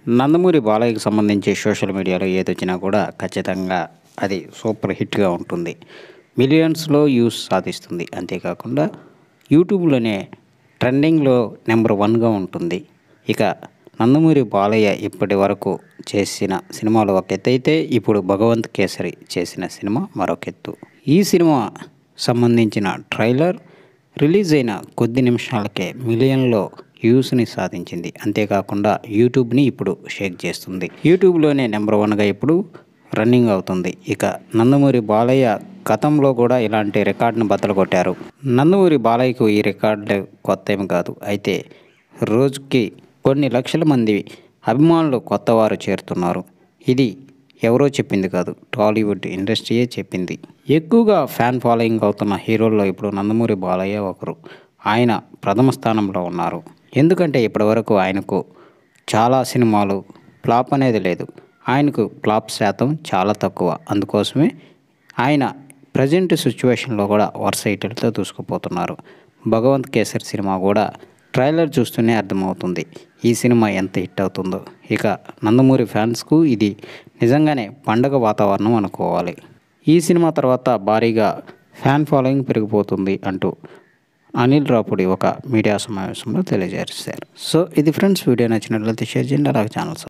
నందమూరి బాలయ్యకి సంబంధించి సోషల్ మీడియాలో ఏదొచ్చినా కూడా ఖచ్చితంగా అది సూపర్ హిట్గా ఉంటుంది మిలియన్స్లో యూస్ సాధిస్తుంది అంతేకాకుండా యూట్యూబ్లోనే ట్రెండింగ్లో నెంబర్ వన్గా ఉంటుంది ఇక నందమూరి బాలయ్య ఇప్పటి వరకు చేసిన సినిమాలు ఒక ఎత్తు అయితే ఇప్పుడు భగవంత్ కేసరి చేసిన సినిమా మరొక ఎత్తు ఈ సినిమా సంబంధించిన ట్రైలర్ రిలీజ్ అయిన కొద్ది నిమిషాలకే మిలియన్లో వ్యూస్ని సాధించింది అంతేకాకుండా యూట్యూబ్ని ఇప్పుడు షేక్ చేస్తుంది యూట్యూబ్లోనే నెంబర్ వన్గా ఇప్పుడు రన్నింగ్ అవుతుంది ఇక నందమూరి బాలయ్య గతంలో కూడా ఇలాంటి రికార్డును బద్దలు కొట్టారు నందమూరి బాలయ్యకు ఈ రికార్డు కొత్త ఏమి కాదు అయితే రోజుకి కొన్ని లక్షల మంది అభిమానులు కొత్తవారు చేరుతున్నారు ఇది ఎవరో చెప్పింది కాదు టాలీవుడ్ ఇండస్ట్రీయే చెప్పింది ఎక్కువగా ఫ్యాన్ ఫాలోయింగ్ అవుతున్న హీరోల్లో ఇప్పుడు నందమూరి బాలయ్య ఒకరు ఆయన ప్రథమ స్థానంలో ఉన్నారు ఎందుకంటే ఇప్పటివరకు ఆయనకు చాలా సినిమాలు ఫ్లాప్ అనేది లేదు ఆయనకు ఫ్లాప్ శాతం చాలా తక్కువ అందుకోసమే ఆయన ప్రజెంట్ సిచ్యువేషన్లో కూడా వరుస హిట్లతో దూసుకుపోతున్నారు భగవంత్ కేసరి సినిమా కూడా ట్రైలర్ చూస్తూనే అర్థమవుతుంది ఈ సినిమా ఎంత హిట్ అవుతుందో ఇక నందమూరి ఫ్యాన్స్కు ఇది నిజంగానే పండగ వాతావరణం అనుకోవాలి ఈ సినిమా తర్వాత భారీగా ఫ్యాన్ ఫాలోయింగ్ పెరిగిపోతుంది అంటూ అనిల్ రాపుడి ఒక మీడియా సమావేశంలో తెలియజేశారు సో ఇది ఫ్రెండ్స్ వీడియో నచ్చినట్లయితే షేర్ చేయండి అలాగే ఛానల్